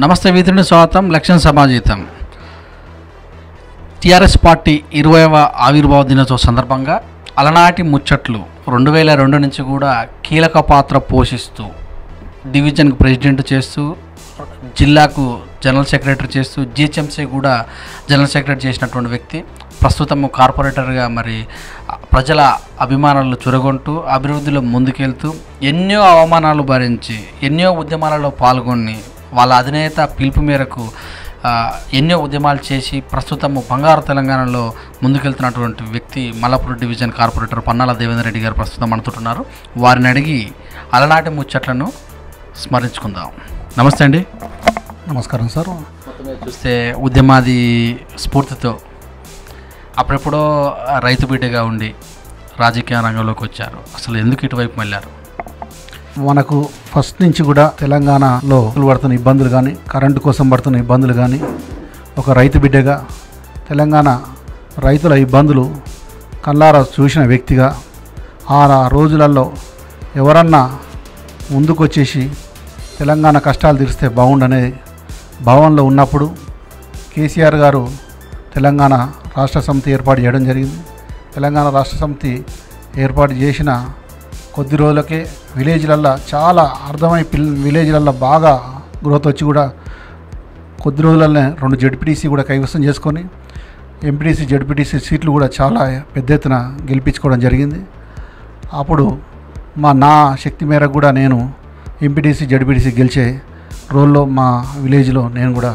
నమస్తే వీధుని స్వాగతం లక్ష్యం సమాజీతం టిఆర్ఎస్ పార్టీ ఇరవైవ ఆవిర్భావ దినోత్సవ సందర్భంగా అలనాటి ముచ్చట్లు రెండు వేల రెండు నుంచి కూడా కీలక పాత్ర పోషిస్తూ డివిజన్కి ప్రెసిడెంట్ చేస్తూ జిల్లాకు జనరల్ సెక్రటరీ చేస్తూ జిహెచ్ఎంసీ కూడా జనరల్ సెక్రటరీ చేసినటువంటి వ్యక్తి ప్రస్తుతం కార్పొరేటర్గా మరి ప్రజల అభిమానాలు చురగొంటూ అభివృద్ధిలో ముందుకెళ్తూ ఎన్నో అవమానాలు భరించి ఎన్నో ఉద్యమాలలో పాల్గొని వాళ్ళ అధినేత పిలుపు మేరకు ఆ, ఎన్నో ఉద్యమాలు చేసి ప్రస్తుతం బంగారు తెలంగాణలో ముందుకెళ్తున్నటువంటి వ్యక్తి మల్లాపూర్ డివిజన్ కార్పొరేటర్ పన్నాల దేవేంద్ర రెడ్డి గారు ప్రస్తుతం మనతోటున్నారు వారిని అడిగి అలనాటి ముచ్చట్లను స్మరించుకుందాం నమస్తే అండి నమస్కారం సార్ మొత్తం మీద చూస్తే ఉద్యమాది స్ఫూర్తితో అప్పుడెప్పుడో రైతు బిడ్డగా ఉండి రాజకీయ రంగంలోకి వచ్చారు అసలు ఎందుకు ఇటువైపు వెళ్ళారు మనకు ఫస్ట్ నుంచి కూడా తెలంగాణలో పడుతున్న ఇబ్బందులు కానీ కరెంటు కోసం పడుతున్న ఇబ్బందులు కానీ ఒక రైతు బిడ్డగా తెలంగాణ రైతుల ఇబ్బందులు కల్లారా చూసిన వ్యక్తిగా ఆ రోజులలో ఎవరన్నా ముందుకొచ్చేసి తెలంగాణ కష్టాలు తీరిస్తే బాగుండనే భావనలో ఉన్నప్పుడు కేసీఆర్ గారు తెలంగాణ రాష్ట్ర సమితి ఏర్పాటు చేయడం జరిగింది తెలంగాణ రాష్ట్ర సమితి ఏర్పాటు చేసిన కొద్ది రోజులకే విలేజ్లల్లో చాలా అర్థమై పిల్ విలేజ్లల్లో బాగా గ్రోత్ వచ్చి కూడా కొద్ది రోజులనే రెండు జడ్పీటీసీ కూడా కైవసం చేసుకొని ఎంపీటీసీ జడ్పీటీసీ సీట్లు కూడా చాలా పెద్ద ఎత్తున గెలిపించుకోవడం జరిగింది అప్పుడు మా నా శక్తి మేరకు కూడా నేను ఎంపీటీసీ జడ్పీటీసీ గెలిచే రోల్లో మా విలేజ్లో నేను కూడా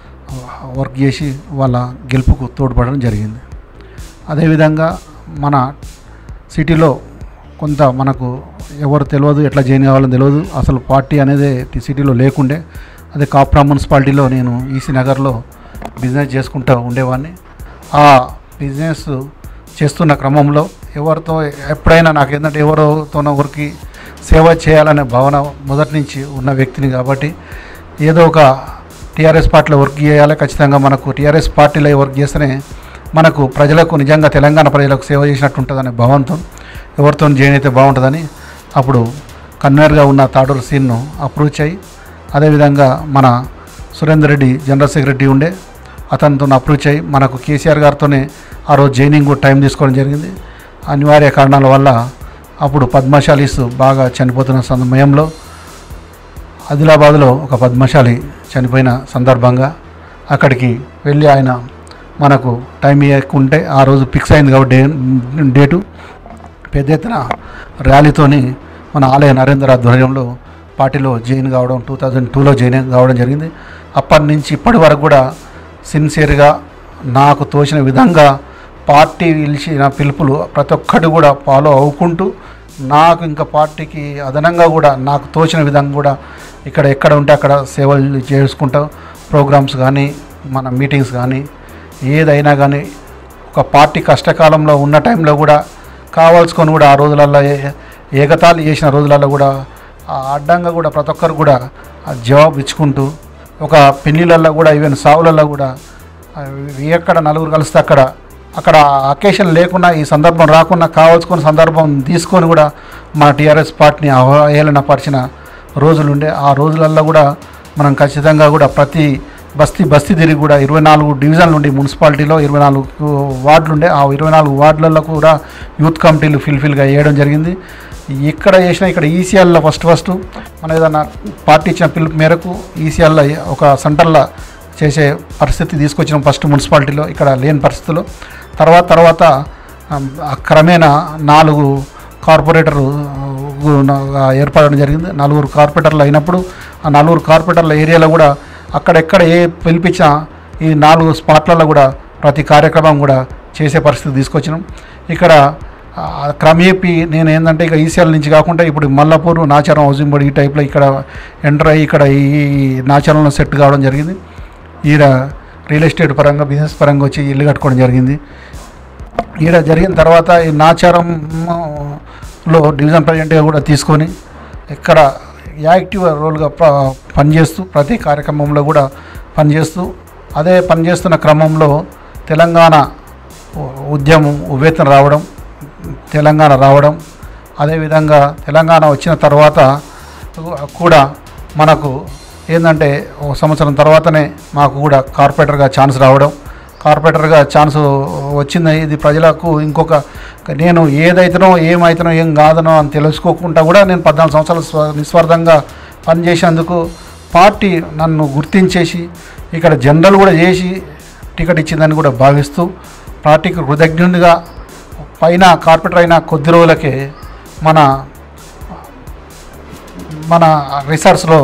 వర్క్ చేసి వాళ్ళ గెలుపుకు తోడ్పడడం జరిగింది అదేవిధంగా మన సిటీలో కొంత మనకు ఎవరు తెలియదు ఎట్లా జాయిన్ కావాలని తెలియదు అసలు పార్టీ అనేది ఈ సిటీలో లేకుండే అదే కాప్రా మున్సిపాలిటీలో నేను ఈసీ నగర్లో బిజినెస్ చేసుకుంటూ ఉండేవాడిని ఆ బిజినెస్ చేస్తున్న క్రమంలో ఎవరితో ఎప్పుడైనా నాకు ఏంటంటే ఎవరితోనో ఒకరికి సేవ చేయాలనే భావన మొదటి నుంచి ఉన్న వ్యక్తిని కాబట్టి ఏదో ఒక టీఆర్ఎస్ పార్టీలో వర్క్ చేయాలి ఖచ్చితంగా మనకు టీఆర్ఎస్ పార్టీలో వర్క్ చేస్తేనే మనకు ప్రజలకు నిజంగా తెలంగాణ ప్రజలకు సేవ చేసినట్టు ఉంటుందనే భావంతో ఎవరితో జాయిన్ అయితే బాగుంటుందని అప్పుడు కన్వీనర్గా ఉన్న తాడూరు సీన్ను అప్రోచ్ అయ్యి అదేవిధంగా మన సురేందర్ రెడ్డి జనరల్ సెక్రటరీ ఉండే అతనితో అప్రోచ్ అయ్యి మనకు కేసీఆర్ గారితోనే ఆ రోజు జైనింగ్ కూడా టైం తీసుకోవడం జరిగింది అనివార్య కారణాల వల్ల అప్పుడు పద్మశాలీస్ బాగా చనిపోతున్న సమయంలో ఆదిలాబాద్లో ఒక పద్మశాలి చనిపోయిన సందర్భంగా అక్కడికి వెళ్ళి ఆయన మనకు టైం ఇవ్వకుంటే ఆ రోజు ఫిక్స్ అయింది కాబట్టి డే డేటు పెద్ద ఎత్తున ర్యాలీతోని మన ఆలయ నరేంద్ర ఆధ్వర్యంలో పార్టీలో జాయిన్ కావడం టూ థౌజండ్ టూలో జాయిన్ కావడం జరిగింది అప్పటి నుంచి ఇప్పటి వరకు కూడా సిన్సియర్గా నాకు తోచిన విధంగా పార్టీ పిలిచిన పిలుపులు ప్రతి ఒక్కటి కూడా ఫాలో అవ్వుకుంటూ నాకు ఇంకా పార్టీకి అదనంగా కూడా నాకు తోచిన విధంగా కూడా ఇక్కడ ఎక్కడ ఉంటే అక్కడ సేవలు చేసుకుంటా ప్రోగ్రామ్స్ కానీ మన మీటింగ్స్ కానీ ఏదైనా కానీ ఒక పార్టీ కష్టకాలంలో ఉన్న టైంలో కూడా కావాల్సుకొని కూడా ఆ రోజులలో ఏ- ఏకతాళి చేసిన రోజులలో కూడా ఆ అడ్డంగా కూడా ప్రతి ఒక్కరు కూడా ఆ జవాబు ఇచ్చుకుంటూ ఒక పెళ్ళిళ్ళల్లో కూడా ఈవెన్ సావులలో కూడా ఆ ఎక్కడ నలుగురు కలిస్తే అక్కడ అక్కడ అకేషన్ లేకుండా ఈ సందర్భం రాకుండా కావాల్సుకున్న సందర్భం తీసుకొని కూడా మన టీఆర్ఎస్ పార్టీని అవహేళన పరిచిన రోజులుండే ఆ రోజులల్లో కూడా మనం ఖచ్చితంగా కూడా ప్రతి బస్తీ బస్తీ తిరిగి కూడా ఇరవై నాలుగు డివిజన్లు ఉండి మున్సిపాలిటీలో ఇరవై నాలుగు వార్డులు ఉండే ఆ ఇరవై నాలుగు వార్డులలో కూడా యూత్ కమిటీలు ఫిల్ఫిల్గా వేయడం జరిగింది ఇక్కడ చేసిన ఇక్కడ ఈసీఎల్లో ఫస్ట్ ఫస్ట్ మనం ఏదన్నా పార్టీ ఇచ్చిన పిలుపు మేరకు ఈసీఎల్లో ఒక సెంటర్లో చేసే పరిస్థితి తీసుకొచ్చిన ఫస్ట్ మున్సిపాలిటీలో ఇక్కడ లేని పరిస్థితుల్లో తర్వాత తర్వాత ఆ, క్రమేణా నాలుగు కార్పొరేటర్ ఏర్పడడం జరిగింది నలుగురు కార్పొరేటర్లు అయినప్పుడు ఆ నలుగురు కార్పొరేటర్ల ఏరియాలో కూడా అక్కడెక్కడ ఏ పిలిపించినా ఈ నాలుగు స్పాట్లలో కూడా ప్రతి కార్యక్రమం కూడా చేసే పరిస్థితి తీసుకొచ్చినాం ఇక్కడ ఆ, క్రమేపీ నేను ఏంటంటే ఇక ఈసీఎల్ నుంచి కాకుండా ఇప్పుడు మల్లాపూర్ నాచారం హౌసింగ్ బోర్డు ఈ టైప్లో ఇక్కడ ఎంటర్ అయ్యి ఇక్కడ ఈ నాచారంలో సెట్ కావడం జరిగింది ఈడ రియల్ ఎస్టేట్ పరంగా బిజినెస్ పరంగా వచ్చి ఇల్లు కట్టుకోవడం జరిగింది ఈడ జరిగిన తర్వాత ఈ నాచారంలో డివిజన్ ప్రెసిడెంట్గా కూడా తీసుకొని ఇక్కడ యాక్టివ్ రోల్గా ప- పనిచేస్తూ ప్రతి కార్యక్రమంలో కూడా పనిచేస్తూ అదే పనిచేస్తున్న క్రమంలో తెలంగాణ ఉ- ఉద్యమం ఉవ్వెత్తున రావడం తెలంగాణ రావడం అదేవిధంగా తెలంగాణ వచ్చిన తర్వాత కూడా మనకు ఏంటంటే ఒక సంవత్సరం తర్వాతనే మాకు కూడా కార్పొరేటర్గా ఛాన్స్ రావడం కార్పొరేటర్గా ఛాన్స్ వచ్చింది ఇది ప్రజలకు ఇంకొక నేను ఏదైతేనో ఏమైతేనో ఏం కాదనో అని తెలుసుకోకుండా కూడా నేను పద్నాలుగు సంవత్సరాలు స్వ నిస్వార్థంగా పనిచేసేందుకు పార్టీ నన్ను గుర్తించేసి ఇక్కడ జనరల్ కూడా చేసి టికెట్ ఇచ్చిందని కూడా భావిస్తూ పార్టీకి కృతజ్ఞునిగా పైన కార్పొరేటర్ అయిన కొద్ది రోజులకే మన మన రిసార్ట్స్లో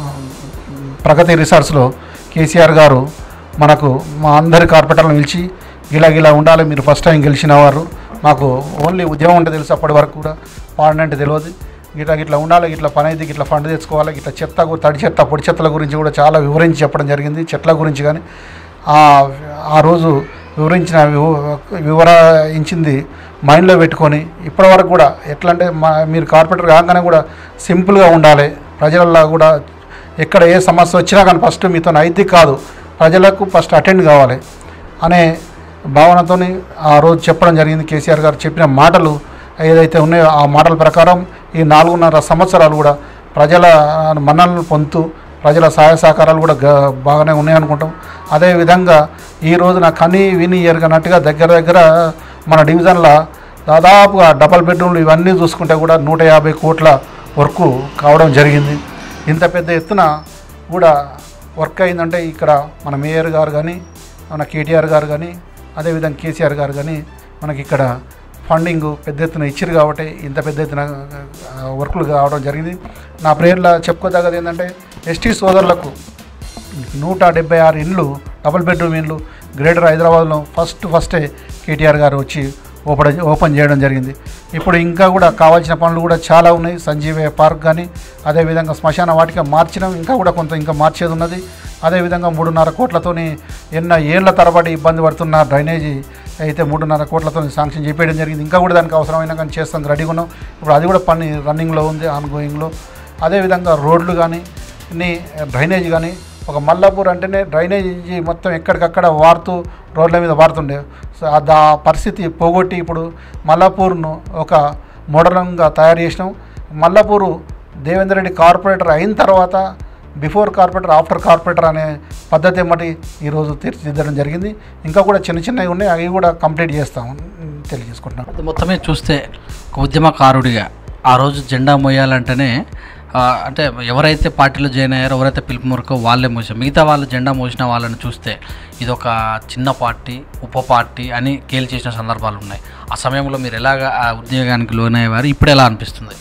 ప్రగతి రిసార్ట్స్లో కేసీఆర్ గారు మనకు మా అందరి కార్పొరేటర్లను పిలిచి ఇలా ఇలా ఉండాలి మీరు ఫస్ట్ టైం గెలిచిన వారు మాకు ఓన్లీ ఉద్యమం అంటే తెలుసు అప్పటి వరకు కూడా పాడిన అంటే తెలియదు గిట్లా గిట్లా ఉండాలి గిట్లా పని అయితే గిట్లా ఫండ్ తెచ్చుకోవాలి గిట్లా చెత్త గు- తడి చెత్త పొడి చెత్తల గురించి కూడా చాలా వివరించి చెప్పడం జరిగింది చెట్ల గురించి కానీ ఆ ఆ రోజు వివరించిన వివ- వివరించింది మైండ్లో పెట్టుకొని ఇప్పటి వరకు కూడా ఎట్లా అంటే మా మీరు కార్పొరేటర్ కాగానే కూడా సింపుల్గా ఉండాలి ప్రజలలో కూడా ఎక్కడ ఏ సమస్య వచ్చినా కానీ ఫస్ట్ మీతో అయితే కాదు ప్రజలకు ఫస్ట్ అటెండ్ కావాలి అనే భావనతో ఆ రోజు చెప్పడం జరిగింది కేసీఆర్ గారు చెప్పిన మాటలు ఏదైతే ఉన్నాయో ఆ మాటల ప్రకారం ఈ నాలుగున్నర సంవత్సరాలు కూడా ప్రజల మన్నలను పొందుతూ ప్రజల సహాయ సహకారాలు కూడా గ- బాగానే ఉన్నాయనుకుంటాం అదేవిధంగా ఈ రోజున కని విని ఎరగనట్టుగా దగ్గర దగ్గర మన డివిజన్లో దాదాపుగా డబల్ బెడ్రూమ్లు ఇవన్నీ చూసుకుంటే కూడా నూట యాభై కోట్ల వర్క్ కావడం జరిగింది ఇంత పెద్ద ఎత్తున కూడా వర్క్ అయిందంటే ఇక్కడ మన మేయర్ గారు కానీ మన కేటీఆర్ గారు కానీ అదేవిధంగా కేసీఆర్ గారు కానీ మనకి ఇక్కడ ఫండింగ్ పెద్ద ఎత్తున ఇచ్చారు కాబట్టి ఇంత పెద్ద ఎత్తున ఆ, వర్కులు కావడం జరిగింది నా ప్రేయర్లో చెప్పుకోదగ్గది ఏంటంటే ఎస్టీ సోదరులకు నూట డెబ్బై ఆరు ఇండ్లు డబుల్ బెడ్రూమ్ ఇండ్లు గ్రేటర్ హైదరాబాద్లో ఫస్ట్ ఫస్టే కేటీఆర్ గారు వచ్చి ఓపెన్ ఓపెన్ చేయడం జరిగింది ఇప్పుడు ఇంకా కూడా కావాల్సిన పనులు కూడా చాలా ఉన్నాయి సంజీవయ్య పార్క్ కానీ అదేవిధంగా శ్మశాన వాటిక మార్చినాం ఇంకా కూడా కొంత ఇంకా మార్చేది ఉన్నది అదేవిధంగా మూడున్నర కోట్లతోని ఎన్న ఏళ్ల తరబడి ఇబ్బంది పడుతున్న డ్రైనేజీ అయితే మూడున్నర కోట్లతో శాంక్షన్ చేపేయడం జరిగింది ఇంకా కూడా దానికి అవసరమైన కానీ చేస్తాం రెడీగా ఉన్నాం ఇప్పుడు అది కూడా పని రన్నింగ్లో ఉంది ఆన్ గోయింగ్లో అదేవిధంగా రోడ్లు కానీ ఇన్ని డ్రైనేజ్ కానీ ఒక మల్లాపూర్ అంటేనే డ్రైనేజీ మొత్తం ఎక్కడికక్కడ వారుతూ రోడ్ల మీద వారుతుండే సో ఆ దా పరిస్థితి పోగొట్టి ఇప్పుడు మల్లాపూర్ను ఒక మోడలంగా తయారు చేసినాం మల్లాపూరు దేవేందర్ రెడ్డి కార్పొరేటర్ అయిన తర్వాత బిఫోర్ కార్పొరేటర్ ఆఫ్టర్ కార్పొరేటర్ అనే పద్ధతి ఏమటి ఈరోజు తీర్చిదిద్దడం జరిగింది ఇంకా కూడా చిన్న చిన్నవి ఉన్నాయి అవి కూడా కంప్లీట్ చేస్తాం తెలియజేసుకుంటున్నాం అది మొత్తమే చూస్తే ఒక ఉద్యమకారుడిగా ఆ రోజు జెండా మోయాలంటేనే ఆ, అంటే ఎవరైతే పార్టీలో జాయిన్ అయ్యారో ఎవరైతే పిలుపు మేరకో వాళ్ళే మోసారు మిగతా వాళ్ళు జెండా మోసిన వాళ్ళని చూస్తే ఇది ఒక చిన్న పార్టీ ఉప పార్టీ అని కేల్ చేసిన సందర్భాలు ఉన్నాయి ఆ సమయంలో మీరు ఎలాగ ఆ ఉద్యోగానికి లోనయ్యేవారు ఇప్పుడు ఎలా అనిపిస్తుంది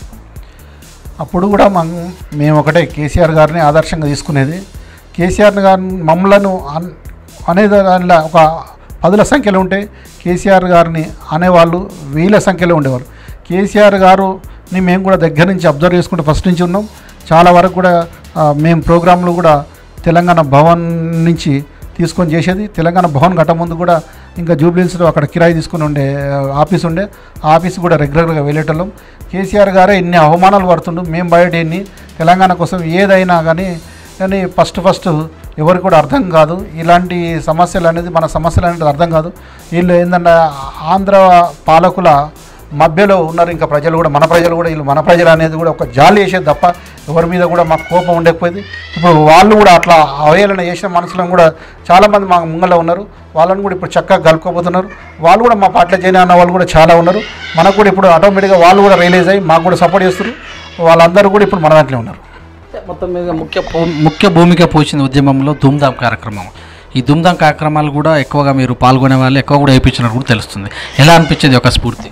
అప్పుడు కూడా మనం మేము ఒకటే కేసీఆర్ గారిని ఆదర్శంగా తీసుకునేది కేసీఆర్ గారిని మమ్మలను అన్ అనేది దానిలో ఒక పదుల సంఖ్యలో ఉంటే కేసీఆర్ గారిని అనేవాళ్ళు వేల సంఖ్యలో ఉండేవారు కేసీఆర్ గారుని మేము కూడా దగ్గర నుంచి అబ్జర్వ్ చేసుకుంటూ ఫస్ట్ నుంచి ఉన్నాం చాలా వరకు కూడా ఆ, మేము ప్రోగ్రాంలు కూడా తెలంగాణ భవన్ నుంచి తీసుకొని చేసేది తెలంగాణ భవన్ గట్ట ముందు కూడా ఇంకా జూబ్లీన్స్లో అక్కడ కిరాయి తీసుకుని ఉండే ఆ, ఆఫీస్ ఉండే ఆ ఆఫీస్ కూడా రెగ్యులర్గా వెళ్ళేటోళ్ళం కేసీఆర్ గారే ఇన్ని అవమానాలు పడుతుండు మేము బయట ఎన్ని తెలంగాణ కోసం ఏదైనా కానీ కానీ ఫస్ట్ ఫస్ట్ ఎవరికి కూడా అర్థం కాదు ఇలాంటి సమస్యలు అనేది మన సమస్యలు అనేది అర్థం కాదు వీళ్ళు ఏంటంటే ఆంధ్ర పాలకుల మధ్యలో ఉన్నారు ఇంకా ప్రజలు కూడా మన ప్రజలు కూడా వీళ్ళు మన ప్రజలు అనేది కూడా ఒక జాలి వేసేది తప్ప ఎవరి మీద కూడా మాకు కోపం ఉండకపోయింది ఇప్పుడు వాళ్ళు కూడా అట్లా అవహేళన చేసిన మనుషులను కూడా చాలామంది మా ముంగల్లో ఉన్నారు వాళ్ళని కూడా ఇప్పుడు చక్కగా కలుపుకోబోతున్నారు వాళ్ళు కూడా మా పార్టీలో చేరిన అన్న వాళ్ళు కూడా చాలా ఉన్నారు మనకు కూడా ఇప్పుడు ఆటోమేటిక్గా వాళ్ళు కూడా రియలైజ్ అయ్యి మాకు కూడా సపోర్ట్ చేస్తారు వాళ్ళందరూ కూడా ఇప్పుడు మన దాంట్లో ఉన్నారు మొత్తం మీద ముఖ్య భూ- ముఖ్య భూమిక పోసింది ఉద్యమంలో ధూమ్ధామ్ కార్యక్రమం ఈ ధూమ్ధామ్ కార్యక్రమాలు కూడా ఎక్కువగా మీరు పాల్గొనే వాళ్ళు ఎక్కువ కూడా వేయించినట్టు కూడా తెలుస్తుంది ఎలా అనిపించేది ఒక స్ఫూర్తి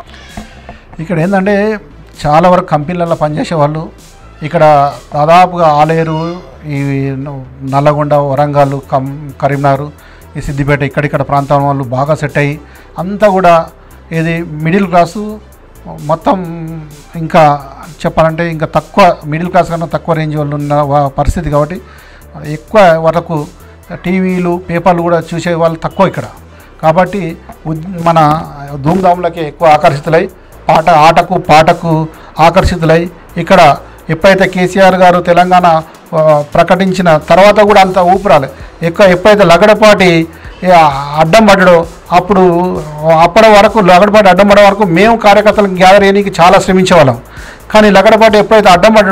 ఇక్కడ ఏంటంటే చాలా వరకు కంపెనీలలో పనిచేసే వాళ్ళు ఇక్కడ దాదాపుగా ఆలేరు ఈ నల్లగొండ వరంగల్ కం కరీంనగర్ ఈ సిద్దిపేట ఇక్కడిక్కడ ప్రాంతం వాళ్ళు బాగా సెట్ అయ్యి అంతా కూడా ఇది మిడిల్ క్లాసు మొత్తం ఇంకా చెప్పాలంటే ఇంకా తక్కువ మిడిల్ క్లాస్ కన్నా తక్కువ రేంజ్ వాళ్ళు ఉన్న వా- పరిస్థితి కాబట్టి ఎక్కువ వరకు టీవీలు పేపర్లు కూడా చూసే వాళ్ళు తక్కువ ఇక్కడ కాబట్టి ఉద్- మన ధూమ్ధాములకి ఎక్కువ ఆకర్షితులై పాట ఆటకు పాటకు ఆకర్షితులై ఇక్కడ ఎప్పుడైతే కేసీఆర్ గారు తెలంగాణ ఆ, ప్రకటించిన తర్వాత కూడా అంత ఊపిరాలి ఎక్కువ ఎప్పుడైతే లగడపాటి ఏ, అడ్డం పడ్డాడో అప్పుడు అప్పటి వరకు లగడపాటి అడ్డం పడే వరకు మేము కార్యకర్తలను గ్యాదర్ చేయడానికి చాలా శ్రమించేవాళ్ళం కానీ లగడపాటి ఎప్పుడైతే అడ్డం పడ్డాడో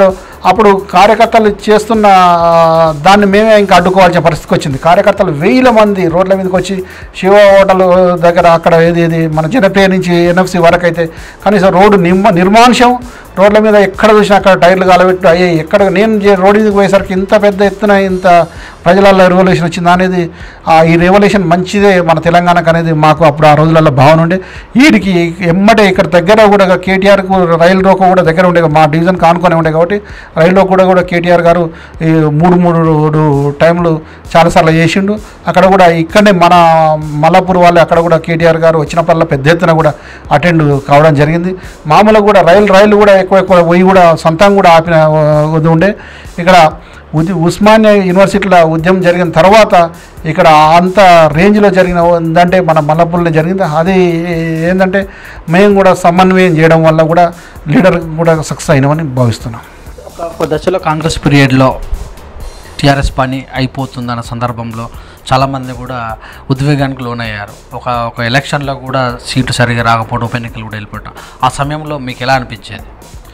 అప్పుడు కార్యకర్తలు చేస్తున్న దాన్ని మేమే ఇంకా అడ్డుకోవాల్సిన పరిస్థితికి వచ్చింది కార్యకర్తలు వేల మంది రోడ్ల మీదకి వచ్చి శివ హోటల్ దగ్గర అక్కడ ఏది ఏది మన జనప్రియ నుంచి ఎన్ఎఫ్సి వరకు అయితే కనీసం రోడ్డు నిమ్మ నిర్మానుషం రోడ్ల మీద ఎక్కడ చూసినా అక్కడ టైర్లు కాలబెట్టు అయ్యే ఎక్కడ నేను చే- రోడ్డు మీదకి పోయేసరికి ఇంత పెద్ద ఎత్తున ఇంత ప్రజలలో రెవల్యూషన్ వచ్చింది అనేది ఆ ఈ రెవల్యూషన్ మంచిదే మన తెలంగాణకు అనేది మాకు అప్పుడు ఆ రోజులలో భావన ఉండే వీడికి ఎమ్మటే ఇక్కడ దగ్గర కూడా కేటీఆర్కు రైలు రోకో కూడా దగ్గర ఉండే మా డివిజన్ కానుకొని ఉండే కాబట్టి రైలు రోకో కూడా కూడా కేటీఆర్ గారు ఈ మూడు మూడు టైంలు చాలాసార్లు చేసిండు అక్కడ కూడా ఇక్కడనే మన మల్లాపూర్ వాళ్ళు అక్కడ కూడా కేటీఆర్ గారు వచ్చినప్పుడల్లా పెద్ద ఎత్తున కూడా అటెండ్ కావడం జరిగింది మామూలుగా కూడా రైలు రైలు కూడా ఎక్కువ ఎక్కువ పోయి కూడా సొంతంగా కూడా ఆపిన ఆ, ఇది ఉండే ఇక్కడ ఉద్- ఉస్మానియా యూనివర్సిటీలో ఉద్యమం జరిగిన తర్వాత ఇక్కడ అంత రేంజ్లో జరిగిన ఉందంటే మన మల్లపూర్లో జరిగింది అది ఏంటంటే మేము కూడా సమన్వయం చేయడం వల్ల కూడా లీడర్ కూడా సక్సెస్ అయినామని భావిస్తున్నాం ఒక ఒక దశలో కాంగ్రెస్ పీరియడ్లో టీఆర్ఎస్ పని అయిపోతుందన్న సందర్భంలో చాలామంది కూడా ఉద్వేగానికి లోనయ్యారు ఒక ఒక ఎలక్షన్లో కూడా సీటు సరిగా రాకపోవడం ఉప ఎన్నికలు కూడా వెళ్ళిపోవటం ఆ సమయంలో మీకు ఎలా అనిపించేది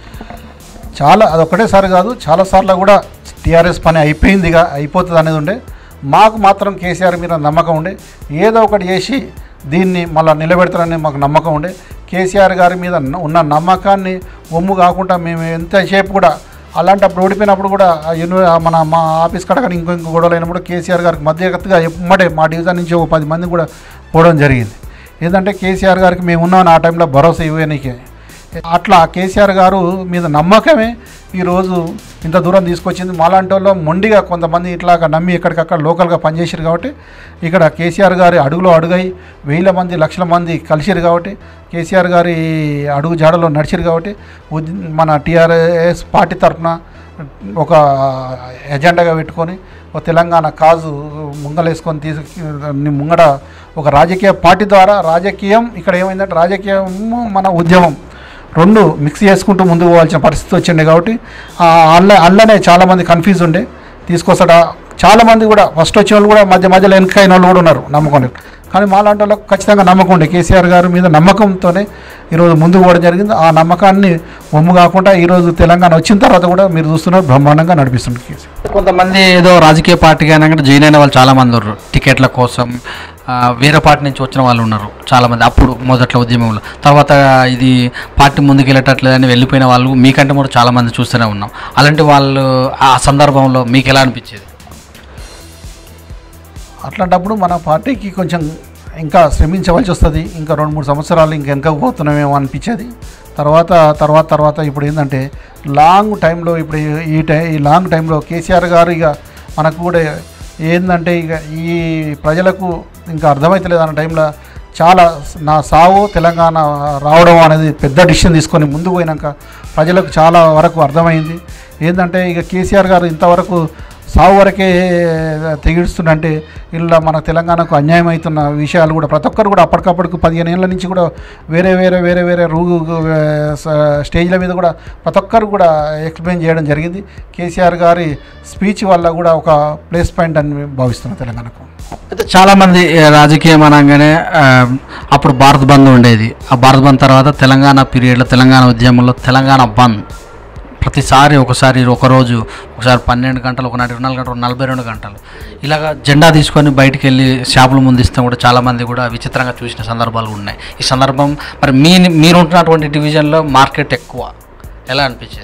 చాలా అదొక్కటేసారి కాదు చాలాసార్లు కూడా టీఆర్ఎస్ పని అయిపోయిందిగా అయిపోతుంది అనేది ఉండే మాకు మాత్రం కేసీఆర్ మీద నమ్మకం ఉండే ఏదో ఒకటి చేసి దీన్ని మళ్ళీ నిలబెడతారని మాకు నమ్మకం ఉండే కేసీఆర్ గారి మీద న- ఉన్న నమ్మకాన్ని ఒమ్ము కాకుండా మేము ఎంతసేపు కూడా అలాంటప్పుడు ఓడిపోయినప్పుడు కూడా ఆ యూని ఆ మన మా ఆఫీస్ కాడ కానీ ఇంకో ఇంకో గొడవలు అయినప్పుడు కేసీఆర్ గారికి మధ్యగతగా ఎమ్మటే మా డివిజన్ నుంచి ఒక పది మంది కూడా పోవడం జరిగింది ఏంటంటే కేసీఆర్ గారికి మేము ఉన్నామని ఆ టైంలో భరోసా ఇవ్వడానికి అట్లా కేసీఆర్ గారు మీద నమ్మకమే ఈరోజు ఇంత దూరం తీసుకొచ్చింది మాలాంటి వాళ్ళు మొండిగా కొంతమంది ఇట్లాగా నమ్మి ఎక్కడికక్కడ లోకల్గా పనిచేసారు కాబట్టి ఇక్కడ కేసీఆర్ గారి అడుగులో అడుగై వేల మంది లక్షల మంది కలిసిరు కాబట్టి కేసీఆర్ గారి అడుగు జాడలో నడిచిరు కాబట్టి ఉద్- మన టీఆర్ఎస్ పార్టీ తరఫున ఒక ఎజెండాగా పెట్టుకొని ఒక తెలంగాణ కాజు ముంగలేసుకొని తీసు ముంగడ ఒక రాజకీయ పార్టీ ద్వారా రాజకీయం ఇక్కడ ఏమైందంటే రాజకీయం మన ఉద్యమం రెండు మిక్స్ చేసుకుంటూ ముందుకు పోవాల్సిన పరిస్థితి వచ్చింది కాబట్టి ఆ అల్ల అల్లనే చాలామంది కన్ఫ్యూజ్ ఉండే తీసుకొస్తాడా చాలామంది కూడా ఫస్ట్ వచ్చిన వాళ్ళు కూడా మధ్య మధ్యలో వెనక అయిన వాళ్ళు కూడా ఉన్నారు నమ్మకం కానీ మాలాంటి వాళ్ళకి ఖచ్చితంగా నమ్మకం ఉండే కేసీఆర్ గారి మీద నమ్మకంతోనే ఈరోజు ముందుకు పోవడం జరిగింది ఆ నమ్మకాన్ని ఒమ్ము కాకుండా ఈరోజు తెలంగాణ వచ్చిన తర్వాత కూడా మీరు చూస్తున్నారు బ్రహ్మాండంగా నడిపిస్తుంది కేసీఆర్ కొంతమంది ఏదో రాజకీయ పార్టీకి అయినా కూడా జాయిన్ అయిన వాళ్ళు చాలామంది ఉన్నారు టికెట్ల కోసం ఆ, వేరే పార్టీ నుంచి వచ్చిన వాళ్ళు ఉన్నారు చాలామంది అప్పుడు మొదట్లో ఉద్యమంలో తర్వాత ఇది పార్టీ ముందుకు వెళ్ళేటట్లేదని వెళ్ళిపోయిన వాళ్ళు మీకంటే కూడా చాలామంది చూస్తూనే ఉన్నాం అలాంటి వాళ్ళు ఆ సందర్భంలో మీకు ఎలా అనిపించేది అట్లాంటప్పుడు మన పార్టీకి కొంచెం ఇంకా శ్రమించవలసి వస్తుంది ఇంకా రెండు మూడు సంవత్సరాలు ఇంకా వెనక పోతున్నామేమో అనిపించేది తర్వాత తర్వాత తర్వాత ఇప్పుడు ఏంటంటే లాంగ్ టైంలో ఇప్పుడు ఈ- ఈ టై ఈ లాంగ్ టైంలో కేసీఆర్ గారు ఇక మనకు కూడా ఏంటంటే ఇక ఈ ప్రజలకు ఇంకా అర్థమవుతలేదు అన్న టైంలో చాలా నా సావు తెలంగాణ రావడం అనేది పెద్ద డిసిషన్ తీసుకొని ముందుకు పోయినాక ప్రజలకు చాలా వరకు అర్థమైంది ఏంటంటే ఇక కేసీఆర్ గారు ఇంతవరకు సావు వరకే తెగిడుస్తుందంటే ఇలా మన తెలంగాణకు అన్యాయం అవుతున్న విషయాలు కూడా ప్రతి ఒక్కరు కూడా అప్పటికప్పటికి పదిహేను ఏళ్ళ నుంచి కూడా వేరే వేరే వేరే వేరే రూ స- స్టేజ్ల మీద కూడా ప్రతి ఒక్కరు కూడా ఎక్స్ప్లెయిన్ చేయడం జరిగింది కేసీఆర్ గారి స్పీచ్ వల్ల కూడా ఒక ప్లేస్ పాయింట్ అని మేము భావిస్తున్నాం తెలంగాణకు అయితే చాలామంది ఏ, రాజకీయం అనగానే ఆ, అప్పుడు భారత్ బంద్ ఉండేది ఆ భారత్ బంద్ తర్వాత తెలంగాణ పీరియడ్లో తెలంగాణ ఉద్యమంలో తెలంగాణ బంద్ ప్రతిసారి ఒకసారి ఒకరోజు ఒకసారి పన్నెండు గంటలు ఒకనాటి ఇరవై నాలుగు గంటలు నలభై రెండు గంటలు ఇలాగ జెండా తీసుకొని బయటికి వెళ్ళి షాపుల ముందు ఇస్తే కూడా చాలామంది కూడా విచిత్రంగా చూసిన సందర్భాలు ఉన్నాయి ఈ సందర్భం మరి మీ మీరుంటున్నటువంటి డివిజన్లో మార్కెట్ ఎక్కువ ఎలా అనిపించేది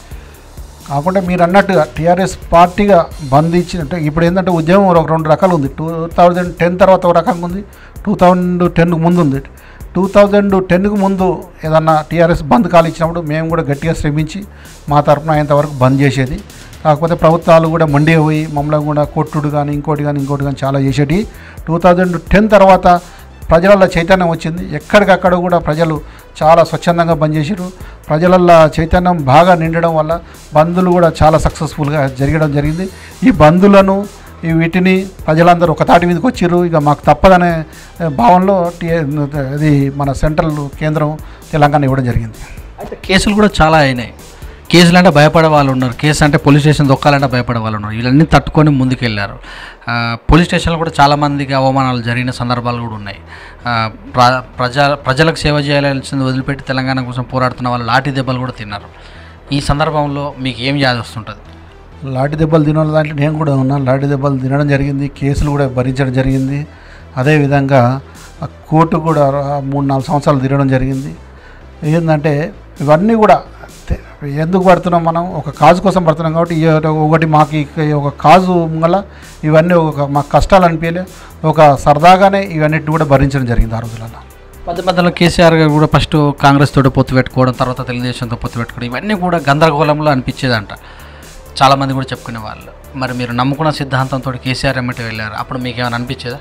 కాకుండా మీరు అన్నట్టుగా టీఆర్ఎస్ పార్టీగా బంద్ ఇచ్చినట్టు ఇప్పుడు ఏంటంటే ఉద్యమం ఒక రెండు రకాలు ఉంది టూ థౌజండ్ టెన్ తర్వాత ఒక రకంగా ఉంది టూ థౌజండ్ టెన్కు ముందు ఉంది టూ థౌజండ్ టెన్కు ముందు ఏదన్నా టీఆర్ఎస్ బంద్ కాలు ఇచ్చినప్పుడు మేము కూడా గట్టిగా శ్రమించి మా తరఫున అయ్యేంతవరకు బంద్ చేసేది కాకపోతే ప్రభుత్వాలు కూడా మండి పోయి మమ్మల్ని కూడా కొట్టుడు కానీ ఇంకోటి కానీ ఇంకోటి కానీ చాలా చేసేటి టూ థౌజండ్ టెన్ తర్వాత ప్రజలల్లో చైతన్యం వచ్చింది ఎక్కడికక్కడ కూడా ప్రజలు చాలా స్వచ్ఛందంగా పనిచేసారు ప్రజలల్లో చైతన్యం బాగా నిండడం వల్ల బంధులు కూడా చాలా సక్సెస్ఫుల్గా జరగడం జరిగింది ఈ బంధులను ఈ వీటిని ప్రజలందరూ ఒక తాటి మీదకి వచ్చిర్రు ఇక మాకు తప్పదనే భావనలో టీ ఇది మన సెంట్రల్ కేంద్రం తెలంగాణ ఇవ్వడం జరిగింది అయితే కేసులు కూడా చాలా అయినాయి కేసులు అంటే భయపడే వాళ్ళు ఉన్నారు కేసు అంటే పోలీస్ స్టేషన్ దొక్కాలంటే భయపడే వాళ్ళు ఉన్నారు వీళ్ళన్నీ తట్టుకొని ముందుకెళ్ళారు ఆ, పోలీస్ స్టేషన్లో కూడా చాలామందికి అవమానాలు జరిగిన సందర్భాలు కూడా ఉన్నాయి ఆ, ప్ర- ప్రజా ప్రజలకు సేవ చేయాల్సింది వదిలిపెట్టి తెలంగాణ కోసం పోరాడుతున్న వాళ్ళు లాఠీ దెబ్బలు కూడా తిన్నారు ఈ సందర్భంలో మీకు ఏం యాద వస్తుంటుంది లాఠీ దెబ్బలు తినడం దాంట్లో నేను కూడా ఉన్నాను లాఠీ దెబ్బలు తినడం జరిగింది కేసులు కూడా భరించడం జరిగింది అదేవిధంగా ఆ కోర్టు కూడా రా- మూడు నాలుగు సంవత్సరాలు తిరగడం జరిగింది ఏంటంటే ఇవన్నీ కూడా తె- ఎందుకు పడుతున్నాం మనం ఒక కాజు కోసం పడుతున్నాం కాబట్టి ఈ ఒకటి మాకు ఈ ఒక కాజు ముంగల ఇవన్నీ ఒక మాకు కష్టాలు అనిపించలే ఒక సరదాగానే ఇవన్నిటిని కూడా భరించడం జరిగింది ఆ రోజులలో మధ్య మధ్యలో కేసీఆర్ గారు కూడా ఫస్ట్ కాంగ్రెస్ తోటి పొత్తు పెట్టుకోవడం తర్వాత తెలుగుదేశంతో పొత్తు పెట్టుకోవడం ఇవన్నీ కూడా గందరగోళంలో అనిపించేదంట చాలామంది కూడా చెప్పుకునే వాళ్ళు మరి మీరు నమ్ముకున్న సిద్ధాంతంతో కేసీఆర్ ఎమ్మటి వెళ్ళారు అప్పుడు మీకు ఏమైనా అనిపించేదా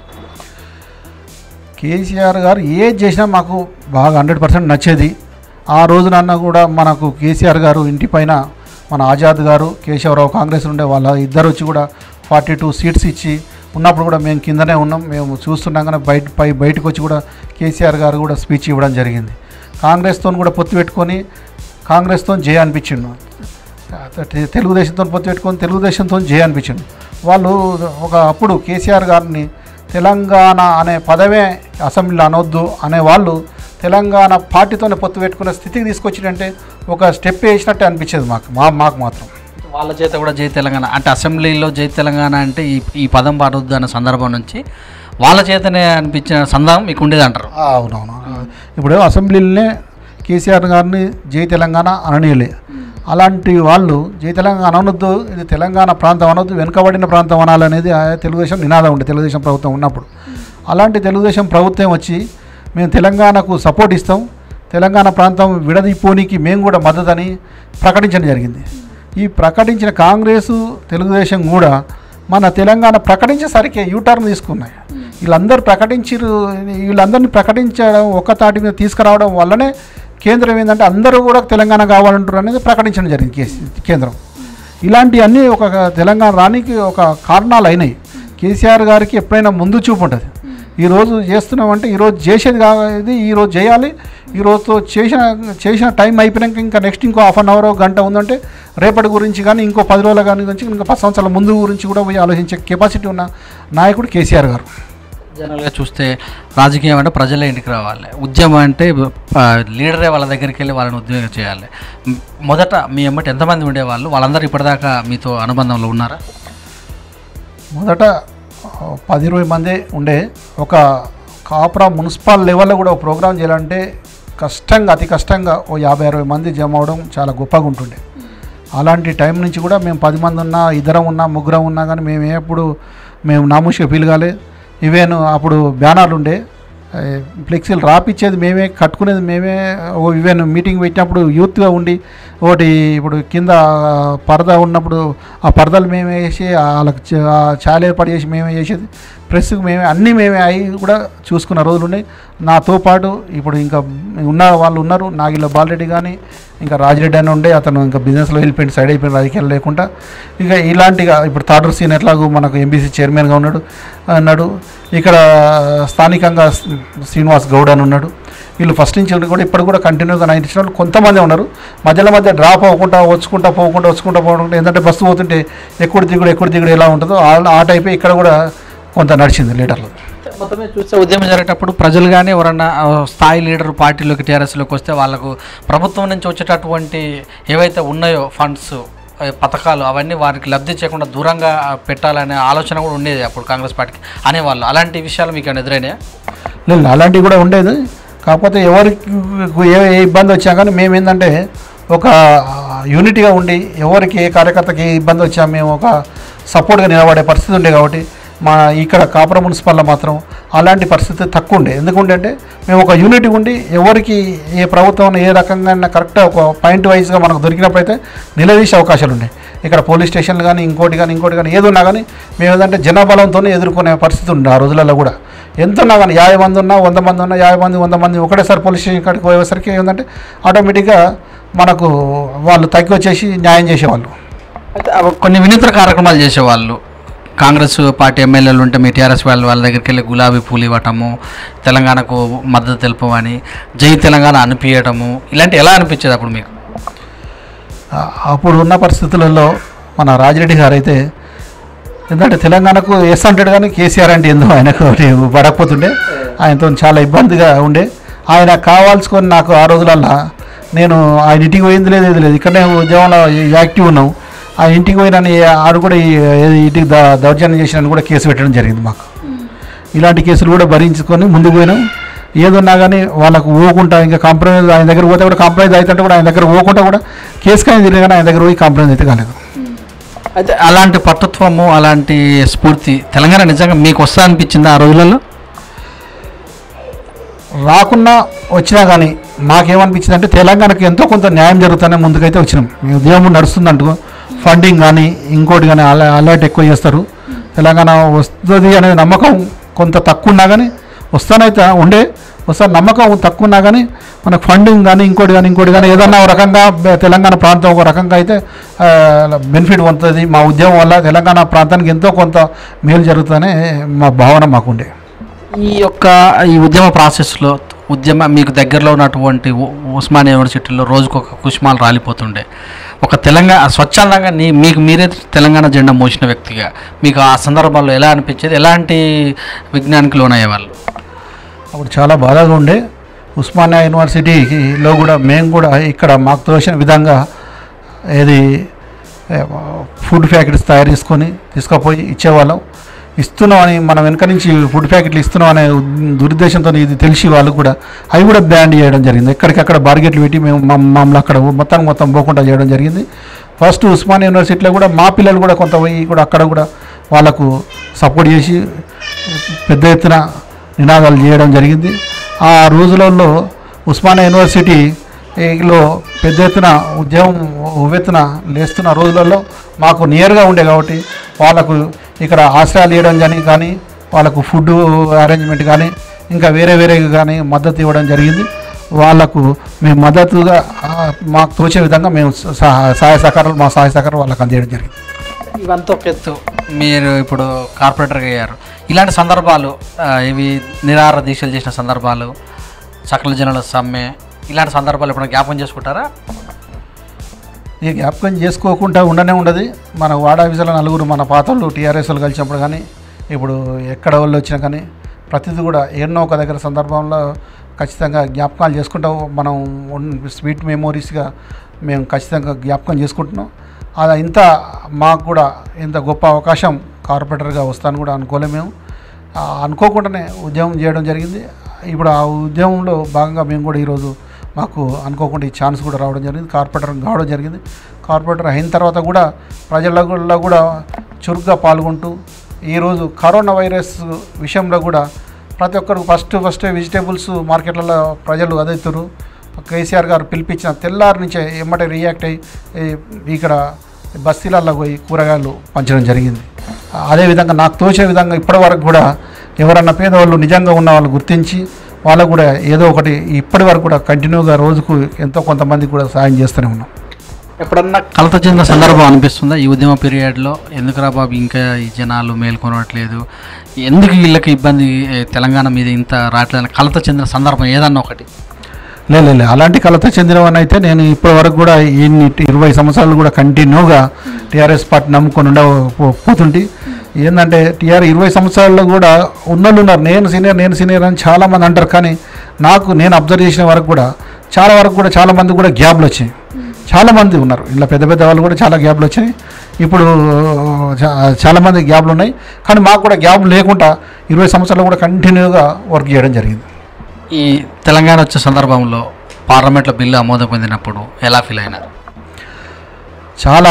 కేసీఆర్ గారు ఏది చేసినా మాకు బాగా హండ్రెడ్ పర్సెంట్ నచ్చేది ఆ రోజునన్నా కూడా మనకు కేసీఆర్ గారు ఇంటి పైన మన ఆజాద్ గారు కేశవరావు కాంగ్రెస్ ఉండే వాళ్ళ ఇద్దరు వచ్చి కూడా ఫార్టీ టూ సీట్స్ ఇచ్చి ఉన్నప్పుడు కూడా మేము కిందనే ఉన్నాం మేము చూస్తుండగానే బయట పై బయటకు వచ్చి కూడా కేసీఆర్ గారు కూడా స్పీచ్ ఇవ్వడం జరిగింది కాంగ్రెస్తో కూడా పొత్తు పెట్టుకొని కాంగ్రెస్తో జయ అనిపించిండు తె- తెలుగుదేశంతో పొత్తు పెట్టుకొని తెలుగుదేశంతో జయ అనిపించింది వాళ్ళు ఒక అప్పుడు కేసీఆర్ గారిని తెలంగాణ అనే పదమే అసెంబ్లీలో అనొద్దు అనే వాళ్ళు తెలంగాణ పార్టీతోనే పొత్తు పెట్టుకునే స్థితికి తీసుకొచ్చినంటే ఒక స్టెప్ వేసినట్టే అనిపించేది మాకు మా మాకు మాత్రం వాళ్ళ చేత కూడా జై తెలంగాణ అంటే అసెంబ్లీలో జై తెలంగాణ అంటే ఈ ఈ పదం పాడొద్దు అన్న సందర్భం నుంచి వాళ్ళ చేతనే అనిపించిన సందర్భం మీకు ఉండేది అంటారు ఆ, అవునవును ఇప్పుడు అసెంబ్లీలోనే కేసీఆర్ గారిని జై తెలంగాణ అననీయలే అలాంటి వాళ్ళు జై తెలంగాణ అనొద్దు ఇది తెలంగాణ ప్రాంతం అనొద్దు వెనుకబడిన ప్రాంతం అనాలనేది ఆ తెలుగుదేశం నినాదం ఉండే తెలుగుదేశం ప్రభుత్వం ఉన్నప్పుడు అలాంటి తెలుగుదేశం ప్రభుత్వం వచ్చి మేము తెలంగాణకు సపోర్ట్ ఇస్తాం తెలంగాణ ప్రాంతం విడదీపోనికి మేము కూడా మద్దతని ప్రకటించడం జరిగింది ఈ ప్రకటించిన కాంగ్రెసు తెలుగుదేశం కూడా మన తెలంగాణ ప్రకటించేసరికి యూటర్న్ తీసుకున్నాయి వీళ్ళందరూ ప్రకటించారు వీళ్ళందరినీ ప్రకటించడం ఒక్క తాటి మీద తీసుకురావడం వల్లనే కేంద్రం ఏంటంటే అందరూ కూడా తెలంగాణ కావాలంటారు అనేది ప్రకటించడం జరిగింది కేసీ- కేంద్రం ఇలాంటివన్నీ ఒక తెలంగాణ రానికి ఒక కారణాలు అయినాయి కేసీఆర్ గారికి ఎప్పుడైనా ముందు చూపు ఉంటుంది ఈరోజు చేస్తున్నామంటే ఈరోజు చేసేది కాదు ఈరోజు చేయాలి ఈరోజుతో చేసిన చేసిన టైం అయిపోయినాక ఇంకా నెక్స్ట్ ఇంకో హాఫ్ అన్ అవర్ గంట ఉందంటే రేపటి గురించి కానీ ఇంకో పది రోజుల కానీ గురించి ఇంకా పది సంవత్సరాల ముందు గురించి కూడా పోయి ఆలోచించే కెపాసిటీ ఉన్న నాయకుడు కేసీఆర్ గారు జనరల్గా చూస్తే రాజకీయం అంటే ప్రజలే ఇంటికి రావాలి ఉద్యమం అంటే ఆ, లీడరే వాళ్ళ దగ్గరికి వెళ్ళి వాళ్ళని ఉద్యోగం చేయాలి మ్, మొదట మీ ఎమ్మటి ఎంతమంది ఉండేవాళ్ళు వాళ్ళందరూ ఇప్పటిదాకా మీతో అనుబంధంలో ఉన్నారా మొదట ఆ, పది ఇరవై మంది ఉండే ఒక కాపురా మున్సిపల్ లెవెల్లో కూడా ఒక ప్రోగ్రామ్ చేయాలంటే కష్టంగా అతి కష్టంగా ఓ యాభై అరవై మంది జమ అవడం చాలా గొప్పగా ఉంటుండే అలాంటి టైం నుంచి కూడా మేము పది మంది ఉన్నా ఇద్దరం ఉన్నా ముగ్గురం ఉన్నా కానీ మేము ఎప్పుడు మేము నామూషిగా ఫీల్ కాలే ఈవెన్ అప్పుడు బ్యానర్లు ఉండే ఏ, ఫ్లెక్సీలు రాపిచ్చేది మేమే కట్టుకునేది మేమే ఓ ఈవెన్ మీటింగ్ పెట్టినప్పుడు యూత్గా ఉండి ఒకటి ఇప్పుడు కింద పరద ఉన్నప్పుడు ఆ పరదలు మేమే వేసి వాళ్ళకి చ- ఆ చాలు ఏర్పాటు చేసి మేమే చేసేది ప్రెస్కి మేమే అన్నీ మేమే అవి కూడా చూసుకున్న రోజులు ఉన్నాయి నాతో పాటు ఇప్పుడు ఇంకా ఉన్న వాళ్ళు ఉన్నారు నాగిల్ల బాలరెడ్డి కానీ ఇంకా రాజిరెడ్డి అని ఉండే అతను ఇంకా బిజినెస్లో వెళ్ళిపోయింది సైడ్ అయిపోయిన రాజకీయాలు లేకుండా ఇక ఇలాంటిగా ఇప్పుడు థాడర్ సీన్ ఎట్లాగో మనకు ఎంబీసీ చైర్మన్గా ఉన్నాడు అన్నాడు ఇక్కడ స్థానికంగా శ్రీనివాస్ గౌడ్ అని ఉన్నాడు వీళ్ళు ఫస్ట్ నుంచి ఉండి కూడా ఇప్పుడు కూడా కంటిన్యూగా నైన్టీ వాళ్ళు కొంతమంది ఉన్నారు మధ్యలో మధ్య డ్రాప్ అవ్వకుండా వచ్చుకుంటా పోకుండా వచ్చుకుంటా పోకుండా ఏంటంటే బస్సు పోతుంటే ఎక్కడ దిగుడు ఎక్కడ దిగుడు ఎలా ఉంటుందో ఆ- ఆ టైపే ఇక్కడ కూడా కొంత నడిచింది లీడర్లు మొత్తమే చూస్తే ఉద్యమం జరిగేటప్పుడు ప్రజలు కానీ ఎవరన్నా ఆ, స్థాయి లీడర్ పార్టీలోకి టీఆర్ఎస్లోకి వస్తే వాళ్ళకు ప్రభుత్వం నుంచి వచ్చేటటువంటి ఏవైతే ఉన్నాయో ఫండ్స్ పథకాలు అవన్నీ వారికి లబ్ధి చేయకుండా దూరంగా పెట్టాలనే ఆలోచన కూడా ఉండేది అప్పుడు కాంగ్రెస్ పార్టీకి అనేవాళ్ళు అలాంటి విషయాలు మీకు ఏమైనా ఎదురైనాయా లేదు అలాంటివి కూడా ఉండేది కాకపోతే ఎవరికి ఏ ఏ ఇబ్బంది వచ్చినా కానీ మేము ఏంటంటే ఒక యూనిటీగా ఉండి ఎవరికి ఏ కార్యకర్తకి ఏ ఇబ్బంది వచ్చినా మేము ఒక సపోర్ట్గా నిలబడే పరిస్థితి ఉండే కాబట్టి మా ఇక్కడ కాపురం మున్సిపల్లో మాత్రం అలాంటి పరిస్థితి తక్కువ ఉండే ఎందుకంటే మేము ఒక యూనిటీ ఉండి ఎవరికి ఏ ప్రభుత్వం ఏ రకంగా కరెక్ట్ ఒక పాయింట్ వైజ్గా మనకు దొరికినప్పుడైతే నిలదీసే అవకాశాలు ఉన్నాయి ఇక్కడ పోలీస్ స్టేషన్లు కానీ ఇంకోటి కానీ ఇంకోటి కానీ ఏది ఉన్నా కానీ మేము ఏంటంటే జనబలంతోనే ఎదుర్కొనే పరిస్థితి ఉండే ఆ రోజులలో కూడా ఎంత ఉన్నా కానీ యాభై మంది ఉన్నా వంద మంది ఉన్నా యాభై మంది వంద మంది ఒకటేసారి పోలీస్ స్టేషన్ కాడికి పోయేసరికి ఏంటంటే ఆటోమేటిక్గా మనకు వాళ్ళు తగ్గి వచ్చేసి న్యాయం చేసేవాళ్ళు అయితే అవి కొన్ని వినూత్న కార్యక్రమాలు చేసేవాళ్ళు కాంగ్రెస్ పార్టీ ఎమ్మెల్యేలు ఉంటే మీ టీఆర్ఎస్ వాళ్ళు వాళ్ళ దగ్గరికి వెళ్ళి గులాబీ పూలు ఇవ్వటము తెలంగాణకు మద్దతు తెలుపమని జై తెలంగాణ అనిపించటము ఇలాంటి ఎలా అనిపించేది అప్పుడు మీకు ఆ- అప్పుడు ఉన్న పరిస్థితులలో మన రాజిరెడ్డి గారు అయితే ఎందుకంటే తెలంగాణకు ఎస్ అంటాడు కానీ కేసీఆర్ అంటే ఎందుకు ఆయనకు ఒకటి పడకపోతుండే ఆయనతో చాలా ఇబ్బందిగా ఉండే ఆయన కావాల్సుకొని నాకు ఆ రోజులల్లా నేను ఆయన ఇంటికి పోయింది లేదు ఏది లేదు ఇక్కడనే ఉద్యోగంలో యాక్టివ్ ఉన్నాం ఆ ఇంటికి పోయినని ఆడు కూడా ఈ- ఏది ఇంటికి ద దౌర్జన్యం చేసినని కూడా కేసు పెట్టడం జరిగింది మాకు ఇలాంటి కేసులు కూడా భరించుకొని ముందుకు పోయినాం ఏదున్నా కానీ వాళ్ళకు ఊకుంటా ఇంకా కాంప్రమైజ్ ఆయన దగ్గర పోతే కూడా కాంప్రమైజ్ అవుతుంటే కూడా ఆయన దగ్గర పోకుండా కూడా కేసు కానీ తిరిగి కానీ ఆయన దగ్గర పోయి కాంప్రమైజ్ అయితే కాలేదు అయితే అలాంటి పట్టుత్వము అలాంటి స్ఫూర్తి తెలంగాణ నిజంగా మీకు వస్తా అనిపించింది ఆ రోజులలో రాకున్నా వచ్చినా కానీ మాకేమనిపించింది అంటే తెలంగాణకి ఎంతో కొంత న్యాయం జరుగుతుందని ముందుకైతే వచ్చినాం మీ ఉద్యమం నడుస్తుందంటూ ఫండింగ్ కానీ ఇంకోటి కానీ అలా అలర్ట్ ఎక్కువ చేస్తారు తెలంగాణ వస్తుంది అనే నమ్మకం కొంత తక్కువ ఉన్నా కానీ వస్తానైతే ఉండే వస్తా నమ్మకం తక్కువ ఉన్నా కానీ మనకు ఫండింగ్ కానీ ఇంకోటి కానీ ఇంకోటి కానీ ఏదన్నా ఒక రకంగా బె- తెలంగాణ ప్రాంతం ఒక రకంగా అయితే బెనిఫిట్ పొందుతుంది మా ఉద్యమం వల్ల తెలంగాణ ప్రాంతానికి ఎంతో కొంత మేలు జరుగుతుందనే మా భావన మాకుండే ఈ యొక్క ఈ ఉద్యమ ప్రాసెస్లో ఉద్యమ మీకు దగ్గరలో ఉన్నటువంటి ఉ- ఉస్మానియా యూనివర్సిటీలో రోజుకు ఒక కుష్మాలు రాలిపోతుండే ఒక తెలంగాణ స్వచ్ఛందంగా నీ మీకు మీరే తెలంగాణ జెండా మోసిన వ్యక్తిగా మీకు ఆ సందర్భాల్లో ఎలా అనిపించేది ఎలాంటి విజ్ఞానికి లోనయ్యే వాళ్ళు అప్పుడు చాలా బాధగా ఉండే ఉస్మానియా యూనివర్సిటీలో కూడా మేము కూడా ఇక్కడ మాకు తోచిన విధంగా ఏది ఏ, ఫుడ్ ప్యాకెట్స్ తయారు చేసుకొని తీసుకుపోయి ఇచ్చేవాళ్ళం ఇస్తున్నామని మనం వెనక నుంచి ఫుడ్ ప్యాకెట్లు ఇస్తున్నాం అనే ఉద్- దురుద్దేశంతో ఇది తెలిసి వాళ్ళు కూడా అవి కూడా బ్యాండ్ చేయడం జరిగింది ఎక్కడికక్కడ బార్గెట్లు పెట్టి మేము మా- మమ్మల్ని అక్కడ మొత్తం మొత్తం పోకుండా చేయడం జరిగింది ఫస్ట్ ఉస్మానియా యూనివర్సిటీలో కూడా మా పిల్లలు కూడా కొంత పోయి కూడా అక్కడ కూడా వాళ్ళకు సపోర్ట్ చేసి పెద్ద ఎత్తున నినాదాలు చేయడం జరిగింది ఆ రోజులలో ఉస్మానియా యూనివర్సిటీలో పెద్ద ఎత్తున ఉద్యమం ఉవ్వెత్తున లేస్తున్న రోజులలో మాకు నియర్గా ఉండే కాబట్టి వాళ్ళకు ఇక్కడ ఆశ్రయాలు ఇవ్వడం కానీ కానీ వాళ్ళకు ఫుడ్ అరేంజ్మెంట్ కానీ ఇంకా వేరే వేరే కానీ మద్దతు ఇవ్వడం జరిగింది వాళ్ళకు మేము మద్దతుగా ఆ, మాకు తోచే విధంగా మేము సహా- సహాయ సహకారాలు మా సహాయ సహకారాలు వాళ్ళకి అందజేయడం జరిగింది ఇవంతా ఒక ఎత్తు మీరు ఇప్పుడు కార్పొరేటర్గా అయ్యారు ఇలాంటి సందర్భాలు ఆ, ఇవి నిరాహార దీక్షలు చేసిన సందర్భాలు సకల జనుల సమ్మె ఇలాంటి సందర్భాలు ఎప్పుడైనా జ్ఞాపకం చేసుకుంటారా ఈ జ్ఞాపకం చేసుకోకుండా ఉండనే ఉండదు మన వార్డ్ ఆఫీసులో నలుగురు మన పాతలు టీఆర్ఎస్ వాళ్ళు కలిసినప్పుడు కానీ ఇప్పుడు ఎక్కడ వాళ్ళు వచ్చినా కానీ ప్రతిదీ కూడా ఎన్నో ఒక దగ్గర సందర్భంలో ఖచ్చితంగా జ్ఞాపకాలు చేసుకుంటూ మనం స్వీట్ మెమోరీస్గా మేము ఖచ్చితంగా జ్ఞాపకం చేసుకుంటున్నాం అది ఇంత మాకు కూడా ఇంత గొప్ప అవకాశం కార్పొరేటర్గా వస్తాను కూడా అనుకోలేము మేము ఆ, అనుకోకుండానే ఉద్యమం చేయడం జరిగింది ఇప్పుడు ఆ ఉద్యమంలో భాగంగా మేము కూడా ఈరోజు మాకు అనుకోకుండా ఈ ఛాన్స్ కూడా రావడం జరిగింది కార్పొరేటర్ కావడం జరిగింది కార్పొరేటర్ అయిన తర్వాత కూడా ప్రజలలో కూడా చురుగ్గా పాల్గొంటూ ఈరోజు కరోనా వైరస్ విషయంలో కూడా ప్రతి ఒక్కరు ఫస్ట్ ఫస్ట్ వెజిటేబుల్స్ మార్కెట్లలో ప్రజలు అదైతురు కేసీఆర్ గారు పిలిపించిన తెల్లారి నుంచే ఎమ్మటే రియాక్ట్ అయ్యి ఈ ఇక్కడ బస్తీలలో పోయి కూరగాయలు పంచడం జరిగింది అదేవిధంగా నాకు తోచే విధంగా ఇప్పటి వరకు కూడా ఎవరన్నా పేదవాళ్ళు నిజంగా ఉన్న వాళ్ళు గుర్తించి వాళ్ళకు కూడా ఏదో ఒకటి ఇప్పటి వరకు కూడా కంటిన్యూగా రోజుకు ఎంతో కొంతమంది కూడా సాయం చేస్తూనే ఉన్నాం ఎప్పుడన్నా కలత చెందిన సందర్భం అనిపిస్తుందా ఈ ఉద్యమ పీరియడ్లో ఎందుకురా బాబు ఇంకా ఈ జనాలు మేల్కొనట్లేదు ఎందుకు వీళ్ళకి ఇబ్బంది ఏ, తెలంగాణ మీద ఇంత రావట్లేదు కలత చెందిన సందర్భం ఏదన్నా ఒకటి లే లే, లే అలాంటి కలత చెందినవని అయితే నేను ఇప్పటి వరకు కూడా ఇన్ని ఇరవై సంవత్సరాలు కూడా కంటిన్యూగా టీఆర్ఎస్ పార్టీ నమ్ముకొని ఉండ పో- పోతుంటే ఏంటంటే టీఆర్ ఇరవై సంవత్సరాల్లో కూడా ఉన్నోళ్ళు ఉన్నారు నేను సీనియర్ నేను సీనియర్ అని చాలామంది అంటారు కానీ నాకు నేను అబ్జర్వ్ చేసిన వరకు కూడా చాలా వరకు కూడా చాలా మంది కూడా గ్యాప్లు వచ్చాయి చాలా మంది ఉన్నారు ఇలా పెద్ద పెద్ద వాళ్ళు కూడా చాలా గ్యాప్లు వచ్చాయి ఇప్పుడు చా- చాలా మంది గ్యాప్లు ఉన్నాయి కానీ మాకు కూడా గ్యాప్ లేకుండా ఇరవై సంవత్సరాలు కూడా కంటిన్యూగా వర్క్ చేయడం జరిగింది ఈ తెలంగాణ వచ్చే సందర్భంలో పార్లమెంట్లో బిల్లు ఆమోదం పొందినప్పుడు ఎలా ఫీల్ అయినారు చాలా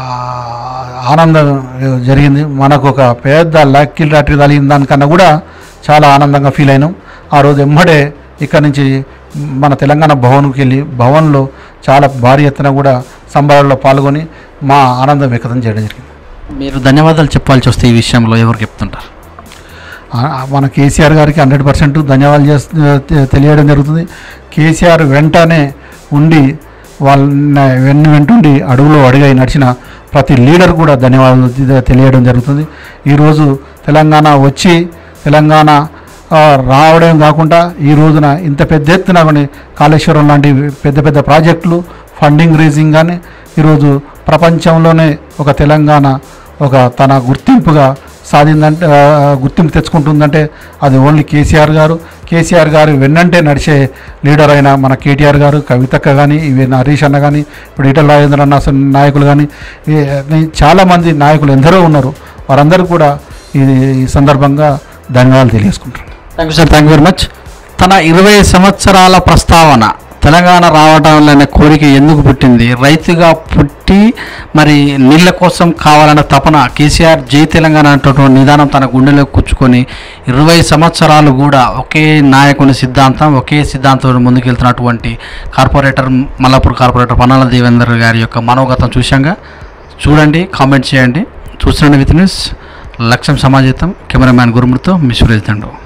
ఆనందం జరిగింది మనకు ఒక పెద్ద లక్కీ లాటరీ తగిలిన దానికన్నా కూడా చాలా ఆనందంగా ఫీల్ అయినాం ఆ రోజు ఎమ్మడే ఇక్కడ నుంచి మన తెలంగాణ భవన్కి వెళ్ళి భవన్లో చాలా భారీ ఎత్తున కూడా సంబరాల్లో పాల్గొని మా ఆనందం వ్యక్తం చేయడం జరిగింది మీరు ధన్యవాదాలు చెప్పాల్సి వస్తే ఈ విషయంలో ఎవరు చెప్తుంటారు ఆ- మన కేసీఆర్ గారికి హండ్రెడ్ పర్సెంట్ ధన్యవాదాలు చేస్తూ తెలియడం జరుగుతుంది కేసీఆర్ వెంటనే ఉండి వాళ్ళ వెన్ను వెంటుండి అడుగులో అడుగై నడిచిన ప్రతి లీడర్ కూడా ధన్యవాదాలు తె- తెలియడం జరుగుతుంది ఈరోజు తెలంగాణ వచ్చి తెలంగాణ ఆ, రావడం కాకుండా ఈ రోజున ఇంత పెద్ద ఎత్తున కొన్ని కాళేశ్వరం లాంటి పెద్ద పెద్ద ప్రాజెక్టులు ఫండింగ్ రేజింగ్ కానీ ఈరోజు ప్రపంచంలోనే ఒక తెలంగాణ ఒక తన గుర్తింపుగా సాధిందంటే ఆ, గుర్తింపు తెచ్చుకుంటుందంటే అది ఓన్లీ కేసీఆర్ గారు కేసీఆర్ గారు వెన్నంటే నడిచే లీడర్ అయిన మన కేటీఆర్ గారు కవితక్క కానీ ఈవెన్ హరీష్ అన్న కానీ ఇప్పుడు ఈటల రాజేంద్ర అన్న అసలు నాయకులు కానీ ఈ- ఈ చాలామంది నాయకులు ఎందరో ఉన్నారు వారందరూ కూడా ఈ ఈ సందర్భంగా ధన్యవాదాలు తెలియజేసుకుంటున్నాను thank you sir thank you very much తన ఇరవై సంవత్సరాల ప్రస్తావన తెలంగాణ రావడం అనే కోరిక ఎందుకు పుట్టింది రైతుగా పుట్టి మరి నీళ్ళ కోసం కావాలన్న తపన కేసీఆర్ జై తెలంగాణ అనేటటువంటి నిదానం తన గుండెలో కూర్చుకొని ఇరవై సంవత్సరాలు కూడా ఒకే నాయకుని సిద్ధాంతం ఒకే సిద్ధాంతం ముందుకెళ్తున్నటువంటి కార్పొరేటర్ మల్లాపూర్ కార్పొరేటర్ పన్నాల దేవేందర్ గారి యొక్క మనోగతం చూశాంగా చూడండి కామెంట్ చేయండి చూసిన విత్ న్యూస్ లక్ష్యం సమాజేతం కెమెరామ్యాన్ గురుమూర్తో మీ సురేష్ దండు